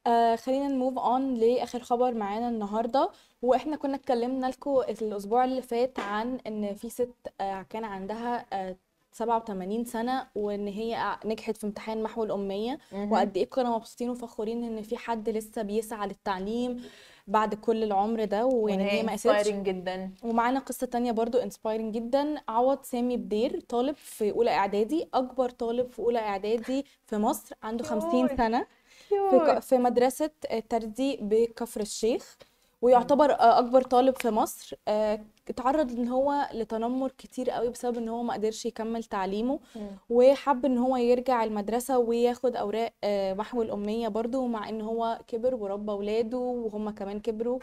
آه خلينا نموف اون لاخر خبر معانا النهارده واحنا كنا اتكلمنا لكم الاسبوع اللي فات عن ان في ست آه كان عندها آه 87 سنة وان هي نجحت في امتحان محو الأمية مهم. وقد ايه كنا مبسوطين وفخورين ان في حد لسه بيسعى للتعليم بعد كل العمر ده ويعني وإن هي هي ما قاستش inspiring جدا ومعانا قصة تانية برضو انسبايرنج جدا عوض سامي بدير طالب في أولى إعدادي أكبر طالب في أولى إعدادي في مصر عنده 50 كيوت سنة في ك- كيوت في مدرسة تردي بكفر الشيخ ويعتبر آه، أكبر طالب في مصر آه، اتعرض ان هو لتنمر كتير قوي بسبب ان هو ما قدرش يكمل تعليمه مم. وحب ان هو يرجع المدرسة وياخد اوراق آه، محو الامية برضو مع ان هو كبر وربى ولاده وهم كمان كبروا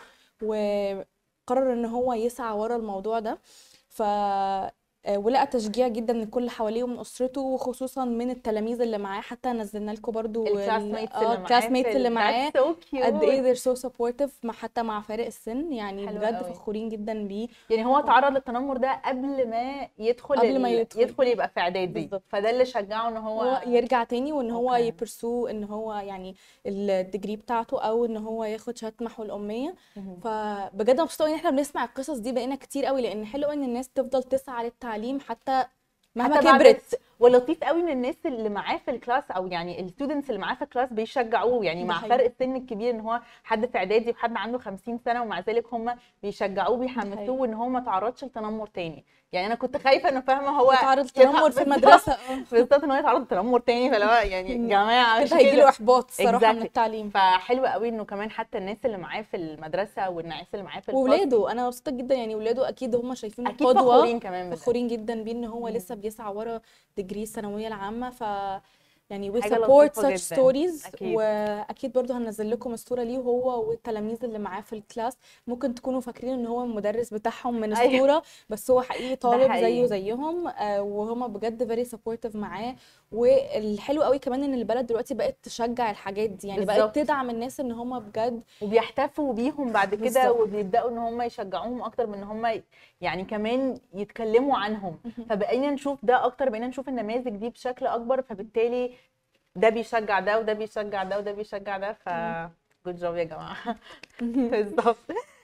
وقرر ان هو يسعى ورا الموضوع ده ف آه، ولقى تشجيع جدا من كل اللي حواليه ومن اسرته وخصوصا من التلاميذ اللي معاه حتى نزلنا لكم برضو الكلاس ال- ميتس اه اللي معاه الكلاس في ميتس اللي ال- معاه that's so قد ايه cute they're so supportive مع حتى مع فارق السن يعني حلوة بجد قوي فخورين جدا بيه يعني هو تعرض للتنمر ده قبل ما يدخل قبل ما ال... يدخل يدخل يبقى في اعدادي بالظبط فده اللي شجعه ان هو هو يرجع تاني وان هو اوكي يبرسو ان هو يعني الديجري بتاعته او ان هو ياخد شهاده محو الاميه مهم. فبجد مبسوطه ان احنا بنسمع القصص دي بقينا كتير قوي لان حلو ان الناس تفضل تسعى للتعليم حتى مهما حتى بعد كبرت ولطيف قوي ان الناس اللي معاه في الكلاس او يعني الستودنتس اللي معاه في الكلاس بيشجعوه يعني ده مع حقيقي فرق السن الكبير ان هو حد في اعدادي وحد عنده 50 سنه ومع ذلك هم بيشجعوه ده بيحمسوه حقيقي وان هو ما تعرضش لتنمر تاني يعني انا كنت خايفه انه فاهمه هو اتعرض يتع... لتنمر في بالظبط المدرسه اه بالظبط ان هو يتعرض لتنمر تاني فلو يعني يا جماعه مش كده هيجي له كده احباط الصراحه من exactly التعليم فحلو قوي انه كمان حتى الناس اللي معاه في المدرسه والناس اللي معاه في الفصل وولاده انا مبسوطه جدا يعني ولاده اكيد هم شايفينه اكيد قدوه فخورين كمان بده فخورين جدا بيه ان هو لسه مم. بيسعى ورا ديجري الثانويه العامه ف يعني we حاجه support لطيفه such جدا stories اكيد واكيد برضو هنزل لكم الصوره ليه هو والتلاميذ اللي معاه في الكلاس ممكن تكونوا فاكرين ان هو المدرس بتاعهم من ايوه الصوره بس هو حقيقي ده طالب زيه حقيقي زيهم آه، وهما بجد very supportive معاه والحلو قوي كمان ان البلد دلوقتي بقت تشجع الحاجات دي يعني بقت بالظبط تدعم الناس ان هما بجد وبيحتفوا بيهم بعد كده بالظبط وبيبداوا ان هم يشجعوهم اكتر من ان هم يعني كمان يتكلموا عنهم فبقينا نشوف ده اكتر بقينا نشوف النماذج دي بشكل اكبر فبالتالي ده بيشجع ده وده بيشجع ده وده بيشجع ده ف جود جوب يا جماعه بالظبط